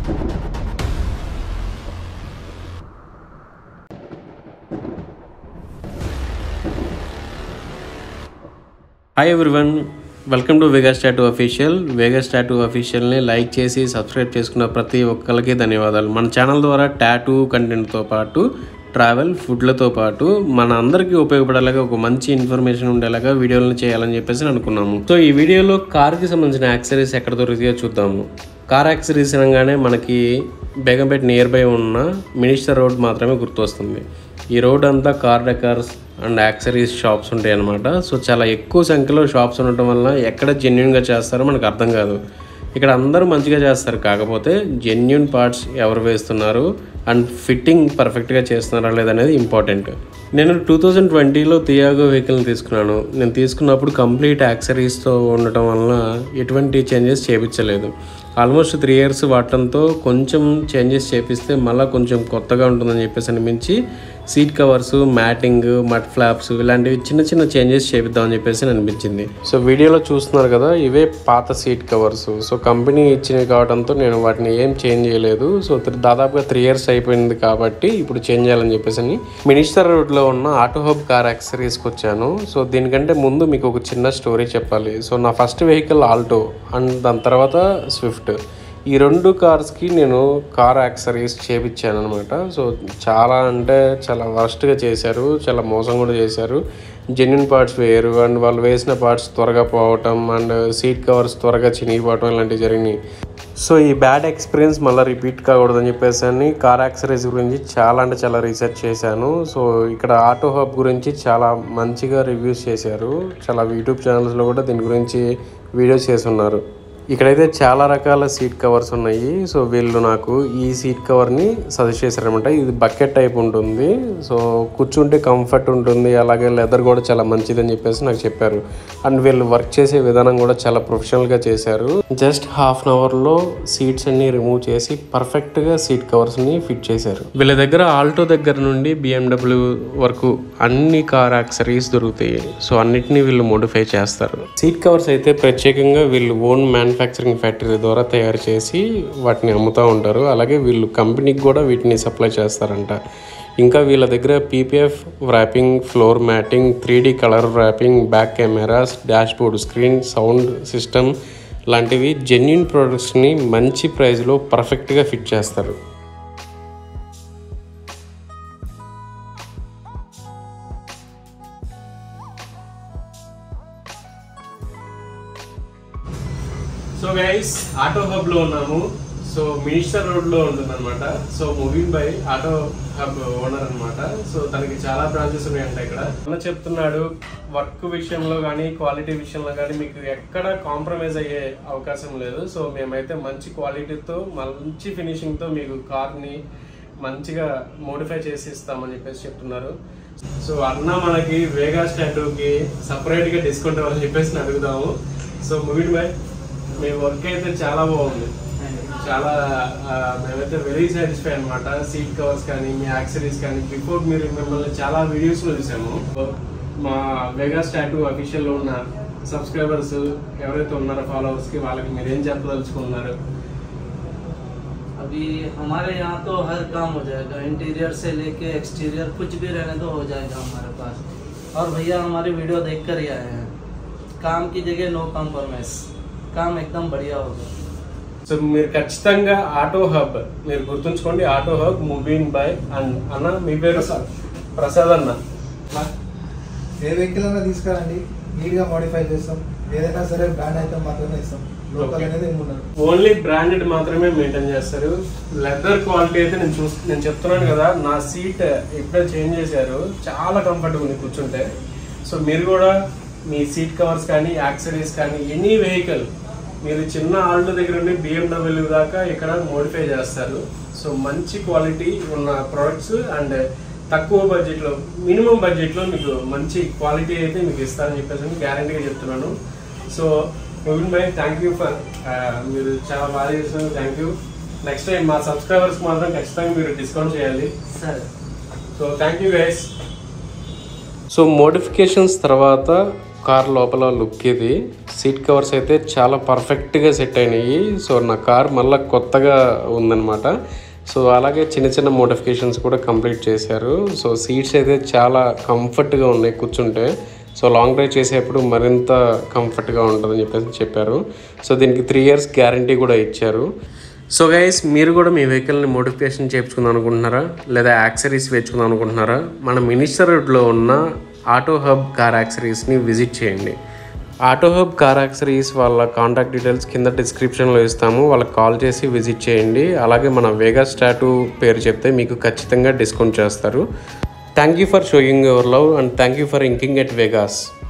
Hi everyone welcome to Vega status official Vega status అఫీషియల్ని like చేసి subscribe చేసుకున్న ప్రతి ఒక్కరికి ధన్యవాదాలు మన ఛానల్ ద్వారా టాటూ కంటెంట్తో పాటు ట్రావెల్ ఫుడ్లతో పాటు మన అందరికీ ఉపయోగపడేలాగా ఒక మంచి ఇన్ఫర్మేషన్ ఉండేలాగా వీడియోలను చేయాలని చెప్పేసి అనుకున్నాము సో ఈ వీడియోలో కార్కి సంబంధించిన యాక్సరీస్ ఎక్కడ దొరుకుతాయో చూద్దాము కార్ యాక్సరీస్ అనగానే మనకి బేగంపేట నియర్ బై ఉన్న మినిస్టర్ రోడ్ మాత్రమే గుర్తొస్తుంది ఈ రోడ్ అంతా car decors and accessories shops ఉంటాయి అనమాట సో చాలా ఎక్కువ సంఖ్యలో షాప్స్ ఉండటం వల్ల ఎక్కడ జెన్యున్గా చేస్తారో మనకు అర్థం కాదు ఇక్కడ అందరూ మంచిగా చేస్తారు కాకపోతే జెన్యున్ పార్ట్స్ ఎవరు వేస్తున్నారు అండ్ ఫిట్టింగ్ పర్ఫెక్ట్గా చేస్తున్నారా లేదనేది ఇంపార్టెంట్ నేను టూ థౌజండ్ ట్వంటీలో తియాగో వెహికల్ని తీసుకున్నాను నేను తీసుకున్నప్పుడు కంప్లీట్ యాక్సరీస్తో ఉండటం వలన ఎటువంటి చేంజెస్ చేయించలేదు ఆల్మోస్ట్ త్రీ ఇయర్స్ వాడటంతో కొంచెం చేంజెస్ చేపిస్తే మళ్ళీ కొంచెం కొత్తగా ఉంటుందని చెప్పేసి అనిపించి seat covers matting mud flaps ఇలాంటివి చిన్న చిన్న చేంజెస్ చేపిద్దామని చెప్పేసి అనిపించింది సో వీడియోలో చూస్తున్నారు కదా ఇవే పాత సీట్ కవర్స్ సో కంపెనీ ఇచ్చినవి కావడంతో నేను వాటిని ఏం చేంజ్ చేయలేదు సో త్రి- దాదాపుగా త్రీ ఇయర్స్ అయిపోయింది కాబట్టి ఇప్పుడు చేంజ్ చేయాలని చెప్పేసి అని మినిస్టర్ రోడ్లో ఉన్న ఆటో హబ్ కార్ యాక్సరీస్కి వచ్చాను సో దీనికంటే ముందు మీకు ఒక చిన్న స్టోరీ చెప్పాలి సో నా ఫస్ట్ వెహికల్ ఆల్టో అండ్ దాని తర్వాత స్విఫ్ట్ ఈ రెండు కార్స్కి నేను కార్ యాక్సరీస్ చేపించాను అనమాట సో చాలా అంటే చాలా వర్స్ట్గా చేశారు చాలా మోసం కూడా చేశారు జెన్యున్ పార్ట్స్ వేయరు అండ్ వాళ్ళు వేసిన పార్ట్స్ త్వరగా పోవటం అండ్ సీట్ కవర్స్ త్వరగా చినిగిపోవటం ఇలాంటివి జరిగినాయి సో ఈ బ్యాడ్ ఎక్స్పీరియన్స్ మళ్ళీ రిపీట్ కాకూడదని చెప్పేసి అని కార్ యాక్సరీస్ గురించి చాలా అంటే చాలా రీసెర్చ్ చేశాను సో ఇక్కడ ఆటో హబ్ గురించి చాలా మంచిగా రివ్యూస్ చేశారు చాలా యూట్యూబ్ ఛానల్స్లో కూడా దీని గురించి వీడియోస్ చేసి ఉన్నారు ఇక్కడైతే చాలా రకాల సీట్ కవర్స్ ఉన్నాయి సో వీళ్ళు నాకు ఈ సీట్ కవర్ని సజెస్ట్ చేశారనమాట ఇది బకెట్ టైప్ ఉంటుంది సో కూర్చుంటే కంఫర్ట్ ఉంటుంది అలాగే లెదర్ కూడా చాలా మంచిది అని చెప్పేసి నాకు చెప్పారు అండ్ వీళ్ళు వర్క్ చేసే విధానం కూడా చాలా ప్రొఫెషనల్గా చేశారు జస్ట్ హాఫ్ అన్ అవర్లో సీట్స్ అన్ని రిమూవ్ చేసి పర్ఫెక్ట్గా సీట్ కవర్స్ని ఫిట్ చేశారు వీళ్ళ దగ్గర ఆల్టో దగ్గర నుండి బిఎండబ్ల్యూ వరకు అన్ని కార్ యాక్సరీస్ దొరుకుతాయి సో అన్నిటినీ వీళ్ళు మోడిఫై చేస్తారు సీట్ కవర్స్ అయితే ప్రత్యేకంగా వీళ్ళు ఓన్ మ్యానుఫ్యాక్చరింగ్ ఫ్యాక్టరీ ద్వారా తయారు చేసి వాటిని అమ్ముతూ ఉంటారు అలాగే వీళ్ళు కంపెనీకి కూడా వీటిని సప్లై చేస్తారంట ఇంకా వీళ్ళ దగ్గర PPF wrapping floor matting three colour wrapping back cameras dashboard screen sound system లాంటివి జెన్యున్ ప్రొడక్ట్స్ని మంచి ప్రైస్లో పర్ఫెక్ట్గా ఫిట్ చేస్తారు సో గైస్ ఆటో హబ్ లో ఉన్నాము సో మినిస్టర్ రోడ్ లో ఉంటుంది అనమాట so Mubeen bhai auto hub owner అన్నమాట సో తనకి చాలా బ్రాంచెస్ ఉన్నాయంట ఇక్కడ అన్న చెప్తున్నాడు వర్క్ విషయంలో కానీ క్వాలిటీ విషయంలో కానీ మీకు ఎక్కడ కాంప్రమైజ్ అయ్యే అవకాశం లేదు సో మేమైతే మంచి క్వాలిటీతో మంచి ఫినిషింగ్ తో మీకు కార్ ని మంచిగా మోడిఫై చేసి ఇస్తామని చెప్పేసి చెప్తున్నారు సో అన్న మనకి వేగా స్టాండ్కి సపరేట్ గా డిస్కౌంట్ ఇవ్వాలని చెప్పేసి నేను అడుగుదాము సో ముబీన్ బై మీ వర్క్ అయితే చాలా బాగుంది చాలా ఆ, మేమైతే వెరీ సాటిస్ఫై అనమాట సీట్ కవర్స్ కానీ మీ యాక్సరీస్ కానీ బిఫోర్ మీరు మిమ్మల్ని చాలా వీడియోస్ లో చూసాము మా వెగా స్టాటూ అఫీషియల్ లో ఉన్న సబ్స్క్రైబర్స్ ఎవరైతే ఉన్నారో ఫాలోవర్స్ కి వాళ్ళకి మీరు ఏం చెప్పదలుచుకున్నారు अभी हमारे यहाँ तो हर काम हो जाएगा इंटीरियर से लेके एक्सटीरियर कुछ भी रहने तो हो जाएगा हमारे पास और भैया हमारी वीडियो देख कर ही आए हैं काम की जगह नो कॉम्प्रोमाइज काम एकदम बढ़िया होगा సో మీరు ఖచ్చితంగా ఆటో హబ్ మీరు గుర్తుంచుకోండి auto hub Mubeen bhai and అన్న మీ పేరు ప్రసాద్. ప్రసాద్ అన్న ఏ వెహికల్ అయినా తీసుకురండి నీట్ గా మోడిఫై చేస్తాం ఏదైనా సరే బ్రాండ్ అయితే మాత్రమే ఇస్తాం లోకల్ Okay. అనేది ఏమి ఉండదు ఓన్లీ బ్రాండెడ్ మాత్రమే మెయింటైన్ చేస్తారు లెదర్ క్వాలిటీ అయితే నేను చూస్ నేను చెప్తున్నాను కదా నా సీట్ ఇప్పుడే చేంజ్ చేశారు చాలా కంఫర్టబుల్ ఉంది కూర్చుంటే సో మీరు కూడా మీ సీట్ కవర్స్ కానీ యాక్సరీస్ కానీ ఎనీ వెహికల్ మీరు చిన్న ఆల్టో దగ్గర నుండి బిఎండబ్ల్యూ దాకా ఇక్కడ మోడిఫై చేస్తారు సో మంచి క్వాలిటీ ఉన్న ప్రొడక్ట్స్ అండ్ తక్కువ బడ్జెట్లో మినిమం బడ్జెట్లో మీకు మంచి క్వాలిటీ అయితే మీకు ఇస్తారని చెప్పేసి గ్యారంటీగా చెప్తున్నాను so Govind bhai thank you for మీరు చాలా బాగా చేసినారు థ్యాంక్ యూ నెక్స్ట్ టైం మా సబ్స్క్రైబర్స్ మాత్రం ఖచ్చితంగా మీరు డిస్కౌంట్ చేయాలి sir so thank you guys so modifications తర్వాత కార్ లోపల లుక్ ఇది సీట్ కవర్స్ అయితే చాలా పర్ఫెక్ట్గా సెట్ అయినాయి సో నా కార్ మళ్ళీ కొత్తగా ఉందన్నమాట సో అలాగే చిన్న చిన్న మోడిఫికేషన్స్ కూడా కంప్లీట్ చేశారు సో సీట్స్ అయితే చాలా కంఫర్ట్గా ఉన్నాయి కూర్చుంటే సో లాంగ్ డ్రైవ్ చేసేప్పుడు మరింత కంఫర్ట్గా ఉంటుందని చెప్పేసి చెప్పారు సో దీనికి త్రీ ఇయర్స్ గ్యారంటీ కూడా ఇచ్చారు సో గైస్ మీరు కూడా మీ వెహికల్ని మోడిఫికేషన్ చేయించుకుందాం అనుకుంటున్నారా లేదా యాక్సరీస్ వేసుకుందాం అనుకుంటున్నారా మన మినిస్టర్ రోడ్లో ఉన్న ఆటో హబ్ కార్ యాక్సరీస్ని విజిట్ చేయండి ఆటో హబ్ కార్ యాక్సరీస్ వాళ్ళ కాంటాక్ట్ డీటెయిల్స్ కింద డిస్క్రిప్షన్లో ఇస్తాము వాళ్ళకి కాల్ చేసి విజిట్ చేయండి అలాగే మన వేగాస్ టాటూ పేరు చెప్తే మీకు ఖచ్చితంగా డిస్కౌంట్ చేస్తారు thank you for showing your love and thank you for ఇంకింగ్ ఎట్ వేగాస్